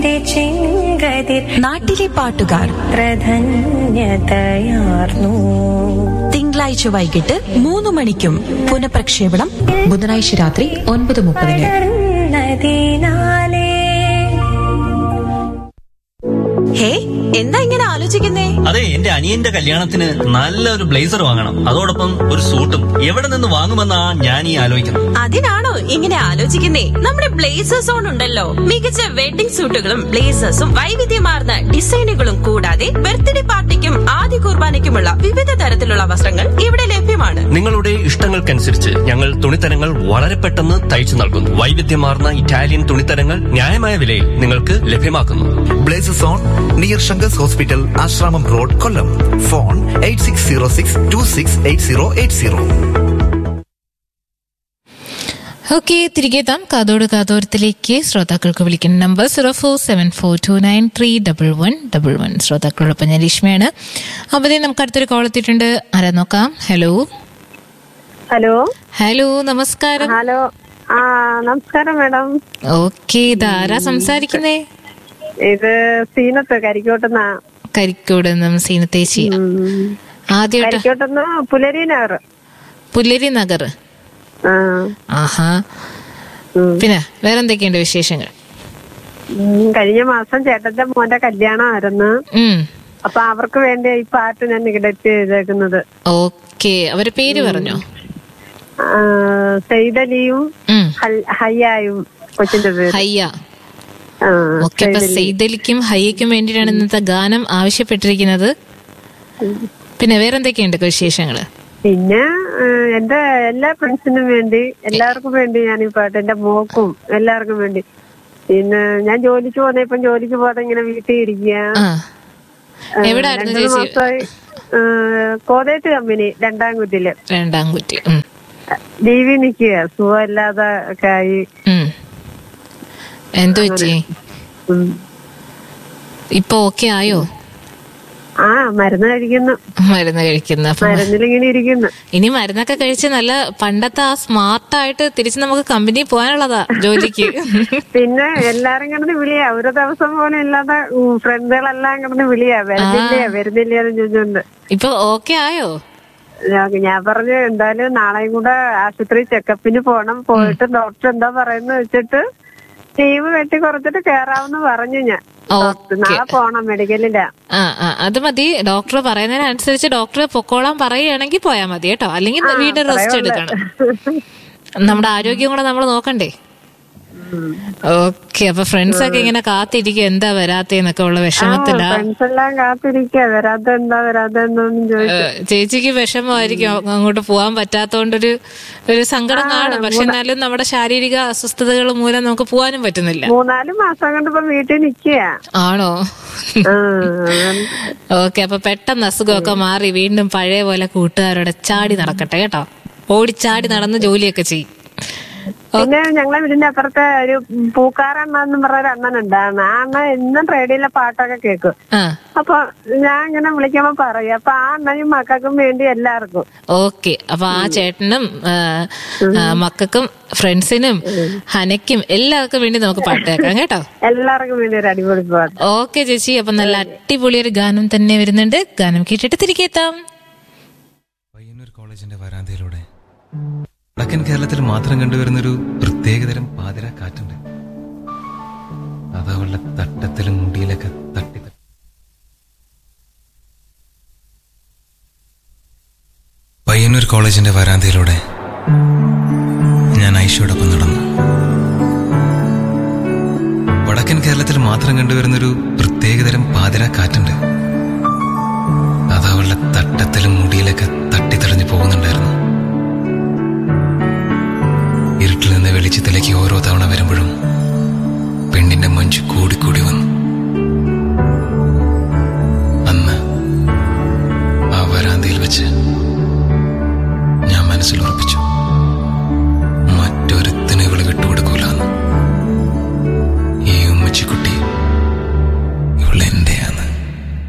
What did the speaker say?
ചെങ്കതിർ നാട്ടിലെ പാട്ടുകാർ ധന്യതയാർന്നു തിങ്കളാഴ്ച വൈകിട്ട് മൂന്ന് മണിക്കും പുനഃപ്രക്ഷേപണം ബുധനാഴ്ച രാത്രി ഒൻപത് മുപ്പതിന് പടർന്നതിനാലേ ഹേ എന്താ ഇങ്ങനെ ആലോചിക്കുന്നേ അതെ എന്റെ അനിയന്റെ കല്യാണത്തിന് നല്ലൊരു ബ്ലേസർ വാങ്ങണം അതോടൊപ്പം ഒരു സൂട്ടും എവിടെ നിന്ന് വാങ്ങുമെന്നാ ഞാൻ ഈ ആലോചിക്കുന്നത് അതിനാണോ ഇങ്ങനെ ആലോചിക്കുന്നേ നമ്മുടെ ബ്ലേസേഴ്സ് സോൺ ഉണ്ടല്ലോ മികച്ച വെഡിംഗ് സൂട്ടുകളും ബ്ലേസേഴ്സും വൈവിധ്യമാർന്ന ഡിസൈനുകളും കൂടാതെ ബർത്ത്ഡേ പാർട്ടിക്കും ആദ്യ കുർബാനയ്ക്കുമുള്ള വിവിധ തരത്തിലുള്ള വസ്ത്രങ്ങൾ ഇവിടെ ലഭ്യമാണ് നിങ്ങളുടെ ഇഷ്ടങ്ങൾക്കനുസരിച്ച് ഞങ്ങൾ തുണിത്തരങ്ങൾ വളരെ പെട്ടെന്ന് തയ്ച്ചു നൽകുന്നു വൈവിധ്യമാർന്ന ഇറ്റാലിയൻ തുണിത്തരങ്ങൾ ന്യായമായ വിലയിൽ നിങ്ങൾക്ക് ലഭ്യമാക്കുന്നു blazes on near Shankars hospital Asramam road Kollam phone eight six zero six two six eight zero eight zero okay തിരികെ എത്താം കാതോട് കാതോരത്തിലേക്ക് ശ്രോതാക്കൾക്ക് വിളിക്കുന്ന number zero four seven four two nine three double one double one ശ്രോതാക്കളോടൊപ്പം ഞാൻ രശ്മയാണ് അപ്പോൾ ദേ നമുക്ക് അടുത്തൊരു കോൾ എത്തിയിട്ടുണ്ട് ആരാ നോക്കാം ഹലോ ഹലോ ഹലോ നമസ്കാരം ഹലോ ആ നമസ്കാരം മാഡം ഓക്കെ ഇതാരാ സംസാരിക്കുന്നേ ഇത് സീനത്ത് കരിക്കോട്ടുന്ന കരിക്കോട് നിന്നും സീനത്തേച്ചി ആദ്യമായിട്ട് കരിക്കോട്ടുന്ന പുലരി നഗർ പുല്ലരി നഗർ ആ ആഹാ ഉം. പിന്നെ വേറെന്തൊക്കെയുണ്ട് വിശേഷങ്ങൾ ഉം, കഴിഞ്ഞ മാസം ചേട്ടന്റെ മോന്റെ കല്യാണമായിരുന്നു ഉം അപ്പൊ അവർക്ക് വേണ്ടി ഈ പാട്ട് ഞാൻ നികടറ്റ് ചെയ്തേക്കുന്നത് ഓക്കെ അവരുടെ പേര് പറഞ്ഞോ ആ, സെയ്തലിയും ഉം ഹൽ- ഹയ്യായും കൊച്ചിന്റെ പേര് ഹയ്യ ആ, ഓക്കെ അപ്പൊ സെയ്തലി. സെയ്തലിക്കും ഹയ്യക്കും വേണ്ടിയിട്ടാണ് ഇന്നത്തെ ഗാനം ആവശ്യപ്പെട്ടിരിക്കുന്നത് പിന്നെ വേറെന്തൊക്കെയുണ്ട് വിശേഷങ്ങള് പിന്നെ ആ, എന്റെ എല്ലാ ഫ്രണ്ട്സിനും വേണ്ടി എല്ലാവർക്കും വേണ്ടി ഞാൻ ഈ പാട്ട് എന്റെ മോക്കും എല്ലാവർക്കും വേണ്ടി പിന്നെ ഞാൻ ജോലിക്ക് പോകുന്ന ഇപ്പം ജോലിക്ക് പോകാതെ ഇങ്ങനെ വീട്ടിൽ ഇരിക്കുക ആ എവിടായിരുന്നു രണ്ടു ചേച്ചി മാസമായി ആ, കോതേറ്റ് കമ്പനി രണ്ടാം കുറ്റില് രണ്ടാം കുറ്റി ഉം, ലീവിൽ നിൽക്കുക സുഖമില്ലാതെ ഒക്കെ ആയി ഉം. എന്തു പറ്റി ഉം. ഇപ്പൊ ഓക്കെ ആയോ ആ മരുന്ന് കഴിക്കുന്നു മരുന്ന് കഴിക്കുന്ന അപ്പൊ മരുന്നിലിങ്ങനെ ഇരിക്കുന്നു ഇനി മരുന്നൊക്കെ കഴിച്ച് നല്ല പണ്ടത്തെ ആ സ്മാർട്ടായിട്ട് തിരിച്ച് നമുക്ക് കമ്പനി പോകാനുള്ളതാ ജോലിക്ക് പിന്നെ എല്ലാരും കിടന്ന് വിളിയാ ഒരു ദിവസം പോലും ഇല്ലാതെ ഉം, ഫ്രണ്ടുകളെല്ലാം കിടന്ന് വിളിയാ വരുന്നില്ലേ വരുന്നില്ലേ എന്ന് ചോദിച്ചോണ്ട് ഇപ്പൊ ഓക്കെ ആയോ ഞാൻ ഞാൻ പറഞ്ഞു എന്തായാലും നാളെയും കൂടെ ആശുപത്രി ചെക്കപ്പിന് പോണം പോയിട്ട് ഡോക്ടർ എന്താ പറയുന്നത് വെച്ചിട്ട് ലീവ് വെട്ടി കുറച്ചിട്ട് കേറാമെന്ന് പറഞ്ഞു ഞാൻ ഓക്കെ. നാളെ പോണം മെഡിക്കലിലാ ആ ആ അത് മതി ഡോക്ടർ പറയുന്നതിനനുസരിച്ച് ഡോക്ടർ പൊക്കോളാൻ പറയുകയാണെങ്കിൽ പോയാൽ മതി കേട്ടോ അല്ലെങ്കിൽ വീണ്ടും റെസ്റ്റ് എടുക്കണം നമ്മുടെ ആരോഗ്യം കൂടെ നമ്മൾ നോക്കണ്ടേ ഓക്കെ അപ്പൊ ഫ്രണ്ട്സ് ഒക്കെ ഇങ്ങനെ കാത്തിരിക്കും എന്താ വരാത്തേന്നൊക്കെ ഉള്ള വിഷമത്തില ഫ്രണ്ട്സ് എല്ലാം കാത്തിരിക്കുക വരാത്ത എന്താ വരാത്ത എന്നൊന്നും ചോദിച്ചു ചേച്ചിക്ക് വിഷമമായിരിക്കും അ- അങ്ങോട്ട് പോകാൻ പറ്റാത്തോണ്ടൊരു ഒരു സങ്കടം കാണും പക്ഷെ എന്നാലും നമ്മുടെ ശാരീരിക അസ്വസ്ഥതകൾ മൂലം നമുക്ക് പോകാനും പറ്റുന്നില്ല മൂന്നാല് മാസം കൊണ്ട് ഇപ്പൊ വീട്ടിൽ നിക്കുക ആണോ ഓക്കെ അപ്പൊ പെട്ടെന്ന് അസുഖമൊക്കെ മാറി വീണ്ടും പഴയ പോലെ കൂട്ടുകാരോടെ ചാടി നടക്കട്ടെ കേട്ടോ ഓടിച്ചാടി നടന്ന് ജോലിയൊക്കെ ചെയ്യും പിന്നെ ഞങ്ങളെ വീടിന്റെ അപ്പുറത്തെ ഒരു പൂക്കാരണ്ണ എന്ന് പറഞ്ഞ ഒരു അണ്ണനുണ്ടാണ് ആ അണ്ണൻ എന്നും റേഡിയോയിലെ പാട്ടൊക്കെ കേൾക്കും ആ അപ്പൊ ഞാൻ ഇങ്ങനെ വിളിക്കുമ്പോ പറയും അപ്പൊ ആ അണ്ണനും മക്കൾക്കും വേണ്ടി എല്ലാവർക്കും ഓക്കെ അപ്പൊ ആ ചേട്ടനും ആ, ആ, മക്കൾക്കും ഫ്രണ്ട്സിനും ഹനയ്ക്കും എല്ലാവർക്കും വേണ്ടി നമുക്ക് പാട്ട് കേൾക്കാം കേട്ടോ എല്ലാവർക്കും വേണ്ടി ഒരു അടിപൊളി പാട്ട് ഓക്കെ ചേച്ചി അപ്പൊ നല്ല അടിപൊളി ഒരു ഗാനം തന്നെ വരുന്നുണ്ട് ഗാനം കേട്ടിട്ട് തിരികെ എത്താം പയ്യന്നൂർ കോളേജിന്റെ വരാന്തയിലൂടെ വടക്കൻ കേരളത്തിൽ മാത്രം കണ്ടുവരുന്നൊരു പ്രത്യേകതരം പാതിര കാറ്റുണ്ട് അതവളുടെ തട്ടത്തിലും മുടിയിലൊക്കെ തട്ടി തട്ടി പയ്യന്നൂർ കോളേജിന്റെ വരാന്തയിലൂടെ ഞാൻ ഐഷയോടൊപ്പം നടന്നു വടക്കൻ കേരളത്തിൽ മാത്രം കണ്ടുവരുന്നൊരു പ്രത്യേകതരം പാതിര കാറ്റുണ്ട് അതവളുടെ തട്ടത്തിലും മുടിയിലൊക്കെ തട്ടിത്തടഞ്ഞു പോകുന്നുണ്ടായിരുന്നു ഇരുട്ടിൽ നിന്ന് വെളിച്ചത്തിലേക്ക് ഓരോ തവണ